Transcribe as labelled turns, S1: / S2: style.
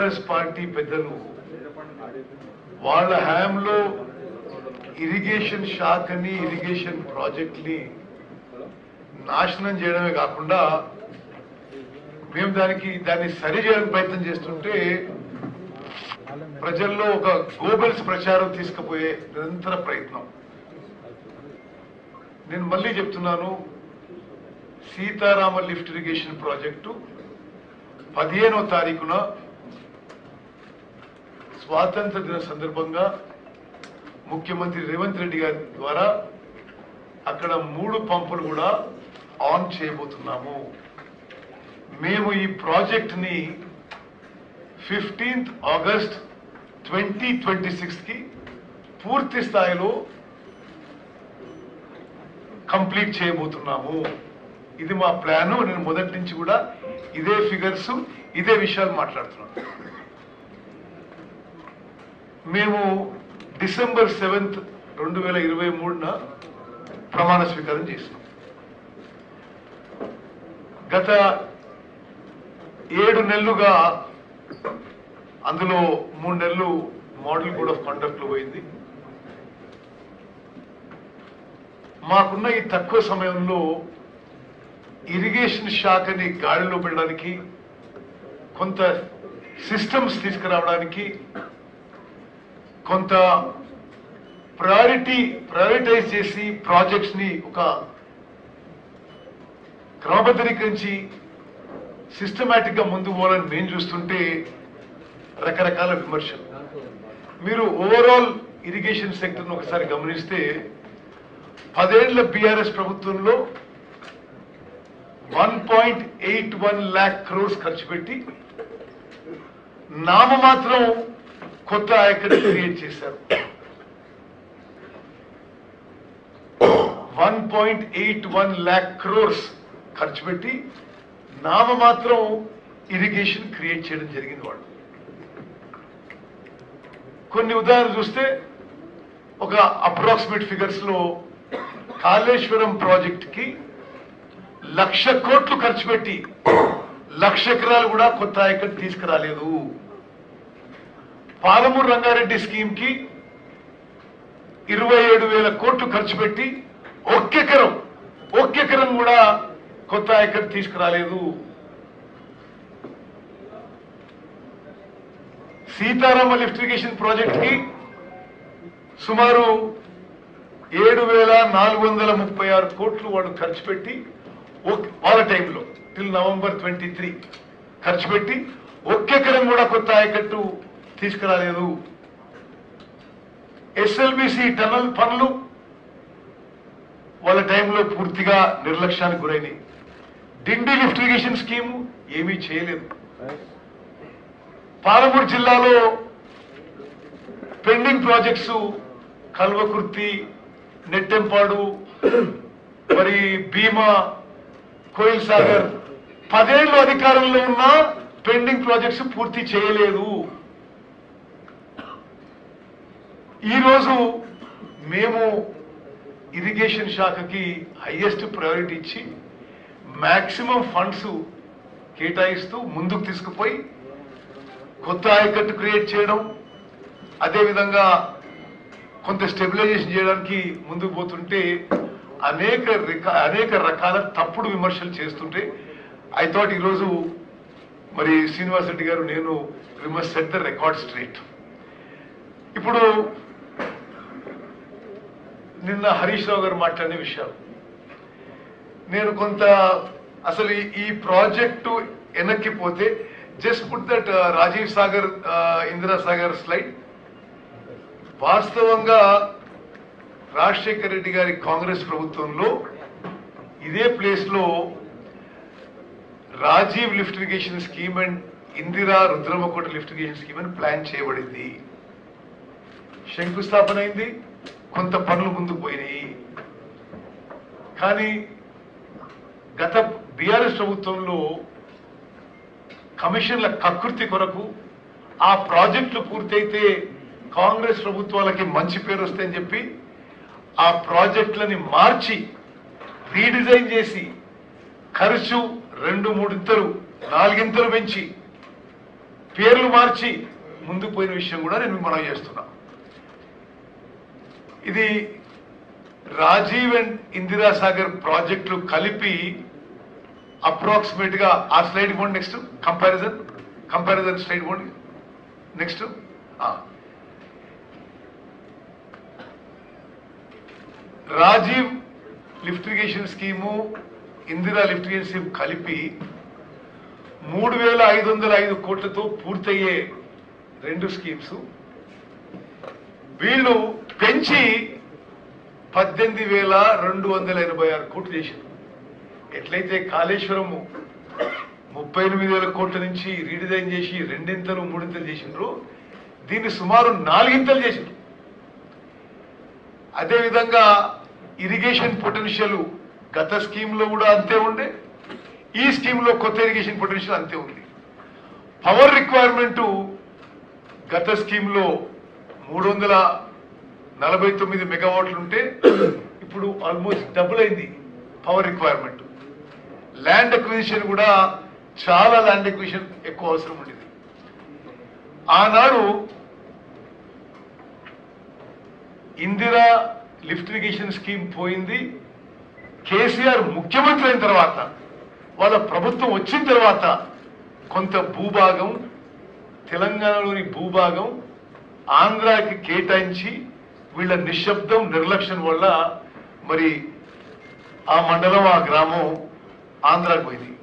S1: BRS party పెద్దలు వాళ్ళ హయాంలో ఇరిగేషన్ శాఖని ఇరిగేషన్ ప్రాజెక్ట్ని నాశనం చేయడమే కాకుండా మేము దానికి దాన్ని సరి చేయడానికి ప్రయత్నం చేస్తుంటే ప్రజల్లో ఒక గోబెల్స్ ప్రచారం తీసుకుపోయే నిరంతర ప్రయత్నం నేను మళ్ళీ చెప్తున్నాను సీతారామ లిఫ్ట్ ఇరిగేషన్ ప్రాజెక్టు పదిహేనో తారీఖున స్వాతంత్ర దిన సందర్భంగా ముఖ్యమంత్రి రేవంత్ రెడ్డి గారి ద్వారా అక్కడ మూడు పంపులు కూడా ఆన్ చేయబోతున్నాము మేము ఈ ప్రాజెక్ట్ ని fifteenth August twenty twenty six కి పూర్తి స్థాయిలో కంప్లీట్ చేయబోతున్నాము ఇది మా ప్లాన్ నేను మొదటి నుంచి కూడా ఇదే ఫిగర్స్ ఇదే విషయాలు మాట్లాడుతున్నాను మేము డిసెంబర్ సెవెంత్ రెండు వేల ఇరవై మూడున ప్రమాణ స్వీకారం చేసినాం గత ఏడు నెలలుగా అందులో మూడు నెలలు మోడల్ కోడ్ ఆఫ్ కాండక్ట్ లో పోయింది మాకున్న ఈ తక్కువ సమయంలో ఇరిగేషన్ శాఖని గాడిలో పెట్టడానికి కొంత సిస్టమ్స్ తీసుకురావడానికి కొంత ప్రయారిటీ ప్రయారిటైజ్ చేసి ప్రాజెక్ట్స్ ని ఒక క్రమబద్ధీకరించి సిస్టమేటిక్ గా ముందుకు పోవాలని మేము చూస్తుంటే రకరకాల విమర్శలు మీరు ఓవరాల్ ఇరిగేషన్ సెక్టర్ ఒకసారి గమనిస్తే పదేళ్ల బీఆర్ఎస్ ప్రభుత్వంలో one point eight one lakh crores ఖర్చు పెట్టి నామమాత్రం కొత్త ఆయకని క్రియేట్ చేశారు one point eight one lakh crores ఖర్చు పెట్టి నామమాత్రం ఇరిగేషన్ క్రియేట్ చేయడం జరిగింది వాళ్ళు కొన్ని ఉదాహరణలు చూస్తే ఒక అప్రాక్సిమేట్ ఫిగర్స్ లో కాళేశ్వరం ప్రాజెక్ట్ కి లక్ష కోట్లు ఖర్చు పెట్టి లక్ష ఎకరాలు కూడా కొత్త ఆయకట్టు తీసుకురాలేదు పాలమూరు రంగారెడ్డి స్కీమ్ కి ఇరవై ఏడు వేల కోట్లు ఖర్చు పెట్టి ఒక్కెకరం ఒక్కెకరం కూడా కొత్త ఆయకట్టు తీసుకురాలేదు సీతారామ లిఫ్ట్ ఇరిగేషన్ ప్రాజెక్ట్ కి సుమారు ఏడు వేల నాలుగు వందల ముప్పై ఆరు కోట్లు వాళ్ళు ఖర్చు పెట్టి ఒక్- వాళ్ళ టైంలో టిల్ నవంబర్ ట్వంటీ త్రీ ఖర్చు పెట్టి ఒక్కెకరం కూడా కొత్త ఆయకట్టు తీసుకురాలేదు ఎస్ఎల్బిసి టనల్ పనులు వాళ్ళ టైంలో పూర్తిగా నిర్లక్ష్యానికి గురైనాయి డిండి లిఫ్ట్ ఇరిగేషన్ స్కీము ఏమీ చేయలేదు పాలమూరు జిల్లాలో పెండింగ్ ప్రాజెక్ట్స్ కల్వకుర్తి నెట్టెంపాడు మరి భీమా కోయిల్ సాగర్ పదేళ్ళు అధికారంలో ఉన్న పెండింగ్ ప్రాజెక్ట్స్ పూర్తి చేయలేదు ఈరోజు మేము ఇరిగేషన్ శాఖకి హైయెస్ట్ ప్రయారిటీ ఇచ్చి మాక్సిమం ఫండ్స్ కేటాయిస్తూ ముందుకు తీసుకుపోయి కొత్త ఆయకట్టు క్రియేట్ చేయడం అదేవిధంగా కొంత స్టెబిలైజేషన్ చేయడానికి ముందుకు పోతుంటే అనేక రిక- అనేక రకాల తప్పుడు విమర్శలు చేస్తుంటే ఐ థాట్ ఈరోజు మరి శ్రీనివాస్ రెడ్డి గారు నేను we must set the record straight ఇప్పుడు నిన్న హరీష్ రావు గారు మాట్లాడిన విషయాలు నేను కొంత అసలు ఈ- ఈ ప్రాజెక్టు వెనక్కి పోతే just put that Rajiv Sagar Indira Sagar slide వాస్తవంగా రాజశేఖర రెడ్డి గారి కాంగ్రెస్ ప్రభుత్వంలో ఇదే ప్లేస్ లో Rajiv lift irrigation scheme and Indira Rudramakota lift irrigation scheme అని ప్లాన్ చేయబడింది శంకుస్థాపన అయింది కొంత పనులు ముందుకు పోయినాయి కానీ గత బీఆర్ఎస్ ప్రభుత్వంలో కమిషన్ల కకృతి కొరకు ఆ ప్రాజెక్టులు పూర్తయితే కాంగ్రెస్ ప్రభుత్వాలకి మంచి పేరు వస్తాయని చెప్పి ఆ ప్రాజెక్టులని మార్చి రీడిజైన్ చేసి ఖర్చు రెండు మూడింతలు నాలుగింతలు పెంచి పేర్లు మార్చి ముందుకు పోయిన విషయం కూడా నేను మనం చేస్తున్నా ఇది రాజీవ్ అండ్ ఇందిరాసాగర్ ప్రాజెక్టులు కలిపి అప్రాక్సిమేట్ గా ఆ స్లైడ్ పోండి నెక్స్ట్ కంపారిజన్ కంపారిజన్ స్లైడ్ పోండి next Rajiv lift irrigation scheme Indira lift irrigation scheme కలిపి మూడు వేల ఐదు వందల ఐదు కోట్లతో పూర్తయ్యే రెండు స్కీమ్స్ వీళ్ళు పెంచి పద్దెనిమిది వేల రెండు వందల ఎనభై ఆరు కోట్లు చేశారు ఎట్లయితే కాళేశ్వరము ముప్పై ఎనిమిది వేల కోట్ల నుంచి రీడిజైన్ చేసి రెండింతలు మూడింతలు చేసిండ్రు దీన్ని సుమారు నాలుగింతలు చేసిండ్రు అదేవిధంగా ఇరిగేషన్ పొటెన్షియల్ గత స్కీమ్ లో కూడా అంతే ఉండే ఈ స్కీమ్ లో కొత్త ఇరిగేషన్ పొటెన్షియల్ అంతే ఉంది పవర్ రిక్వైర్మెంట్ గత స్కీమ్ లో మూడు వందల నలభై తొమ్మిది మెగావాట్లు ఉంటే ఇప్పుడు ఆల్మోస్ట్ డబుల్ అయింది పవర్ రిక్వైర్మెంట్ ల్యాండ్ అక్విజిషన్ కూడా చాలా ల్యాండ్ అక్విజిషన్ ఎక్కువ అవసరం ఉండేది ఆనాడు ఇందిరా లిఫ్ట్ ఇరిగేషన్ స్కీమ్ పోయింది కేసీఆర్ ముఖ్యమంత్రి అయిన తర్వాత వాళ్ళ ప్రభుత్వం వచ్చిన తర్వాత కొంత భూభాగం తెలంగాణలోని భూభాగం ఆంధ్రాకి కేటాయించి వీళ్ళ నిశ్శబ్దం నిర్లక్ష్యం వల్ల మరి ఆ మండలం ఆ గ్రామం ఆంధ్రాకి పోయింది